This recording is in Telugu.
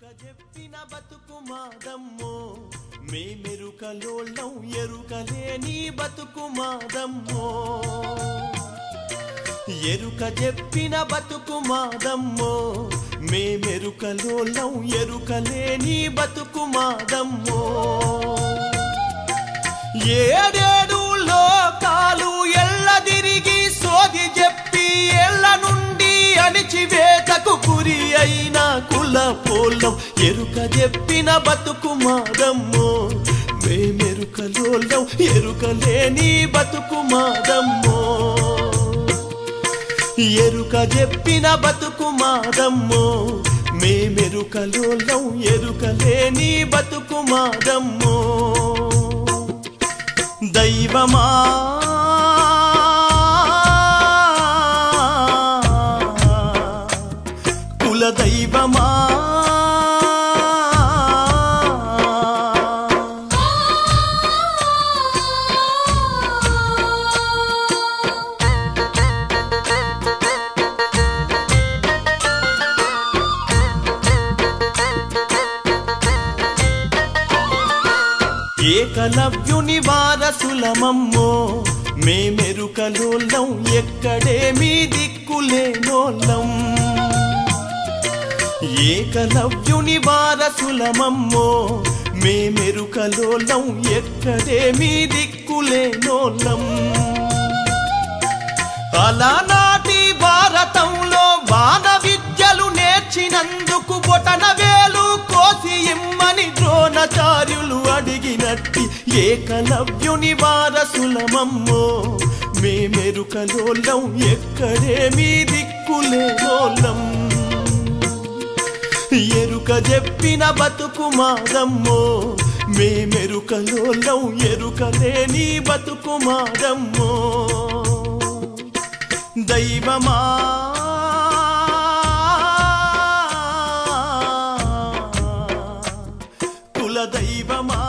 చెప్పిన బతుకు మాదమ్మో మేమెరుకలోళ్ళం ఎరుకలేని బతుకు మాదమ్మో ఎరుక చెప్పిన బతుకు మాదమ్మో మేమెరుకలోళ్ళం ఎరుకలేని బతుకు మాదమ్మో ఏడేడు లోకాలు ఎల్లదిరిగి సోది చెప్పి ఎల్ల నుండి అణిచివేతకు గురి అయిన కుల పోలం ఎరుక చెప్పిన బతుకు మాదమ్మో మేమెరుకలోళ్ళం ఎరుకలేని బతుకు మాదమ్మో ఎరుక చెప్పిన బతుకు మాదమ్మో మేమెరుకలోళ్ళం ఎరుకలేని బతుకు మాదమ్మో దైవమా కుల దైవమా ఏకలవ్యుని వారసులమమ్మో మేమెరుకలోళ్ళం ఎక్కడే మీ దిక్కులేనోళ్ళం ఏకలవ్యుని వారసులమమ్మో మేమెరుకలోళ్ళం ఎక్కడే మీ దిక్కులేనోళ్ళం అలనాటి భారతంలో వాన విద్యలు నేర్చినందుకు బొటన వేలు కోసి ఇమ్మని ద్రోణాచార్యులు అడిగినట్టి ఏకలవ్యుని వారసులమమ్మో మేమెరుకలోళ్ళం ఎక్కడే మీ దిక్కులేనోళ్ళం ఎరుక చెప్పిన బతుకు మాదమ్మో మేమెరుకలోళ్ళం ఎరుకలేని బతుకు మాదమ్మో దైవమా కుల దైవమా